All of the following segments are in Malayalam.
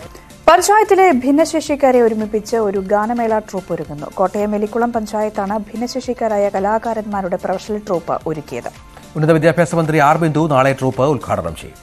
പഞ്ചായത്തിലെ ഭിന്നശേഷിക്കാരെ ഒരുമിപ്പിച്ച് ഒരു ഗാനമേള ട്രൂപ്പ് ഒരുങ്ങുന്നു കോട്ടയം എലിക്കുളം പഞ്ചായത്താണ് ഭിന്നശേഷിക്കാരായ കലാകാരന്മാരുടെ പ്രൊഫഷണൽ ട്രൂപ്പ് ഒരുക്കിയത് ഉന്നത വിദ്യാഭ്യാസ മന്ത്രി ആർ ബിന്ദു നാളെ ട്രൂപ്പ് ഉദ്ഘാടനം ചെയ്യും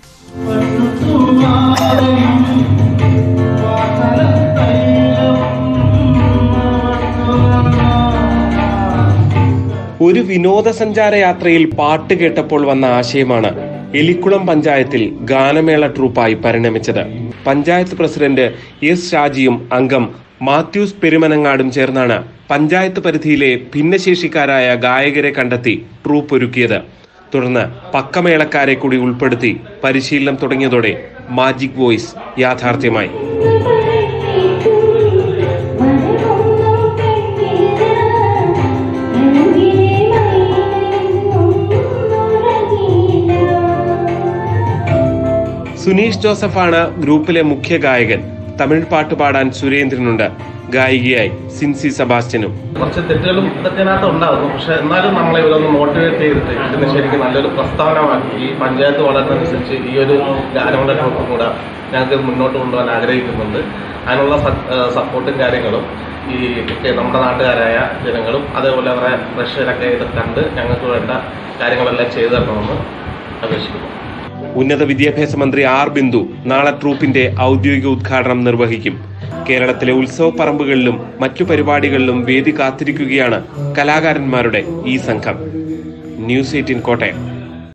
ഒരു വിനോദസഞ്ചാര യാത്രയിൽ പാട്ട് കേട്ടപ്പോൾ വന്ന ആശയമാണ് എലിക്കുളം പഞ്ചായത്തിൽ ഗാനമേള ട്രൂപ്പായി പരിണമിച്ചത് പഞ്ചായത്ത് പ്രസിഡന്റ് എസ് ഷാജിയും അംഗം മാത്യൂസ് പെരുമനങ്ങാടും ചേർന്നാണ് പഞ്ചായത്ത് പരിധിയിലെ ഭിന്നശേഷിക്കാരായ ഗായകരെ കണ്ടെത്തി ട്രൂപ്പ് ഒരുക്കിയത് തുടർന്ന് പക്കമേളക്കാരെ കൂടി ഉൾപ്പെടുത്തി പരിശീലനം തുടങ്ങിയതോടെ മാജിക് വോയിസ് യാഥാർത്ഥ്യമായി സുനീഷ് ജോസഫാണ് ഗ്രൂപ്പിലെ മുഖ്യ ഗായകൻ തമിഴ് പാട്ട് പാടാൻ സുരേന്ദ്രനുണ്ട് ഗായികയായി സിൻസി സെബാസ്റ്റ്യനും കുറച്ച് തെറ്റുകളും ഇതൊക്കെ അതിനകത്ത് ഉണ്ടാകും പക്ഷെ എന്നാലും നമ്മളെ ഇവരൊന്ന് മോട്ടിവേറ്റ് ചെയ്തിട്ട് ഇതിന് ശരിക്കും നല്ലൊരു പ്രസ്താവനമാക്കി ഈ പഞ്ചായത്ത് വളരുന്നതനുസരിച്ച് ഈ ഒരു ഗാനങ്ങളുടെ ട്രൂപ്പ് കൂടെ ഞങ്ങൾക്ക് ഇത് മുന്നോട്ട് കൊണ്ടുപോകാൻ ആഗ്രഹിക്കുന്നുണ്ട് അതിനുള്ള സപ്പോർട്ടും കാര്യങ്ങളും ഈ ഒക്കെ നമ്മുടെ നാട്ടുകാരായ ജനങ്ങളും അതേപോലെ അവരുടെ പ്രഷറൊക്കെ ഇത് കണ്ട് ഞങ്ങൾക്ക് വേണ്ട കാര്യങ്ങളെല്ലാം ചെയ്തു തരണമെന്ന് അപേക്ഷിക്കുന്നു ഉന്നത വിദ്യാഭ്യാസ മന്ത്രി ആർ ബിന്ദു നാളെ ട്രൂപ്പിന്റെ ഔദ്യോഗിക ഉദ്ഘാടനം നിർവഹിക്കും കേരളത്തിലെ ഉത്സവ പറമ്പുകളിലും മറ്റു പരിപാടികളിലും വേദി കാത്തിരിക്കുകയാണ് കലാകാരന്മാരുടെ ഈ സംഘം ന്യൂസ് എയ്റ്റീൻ കോട്ടയം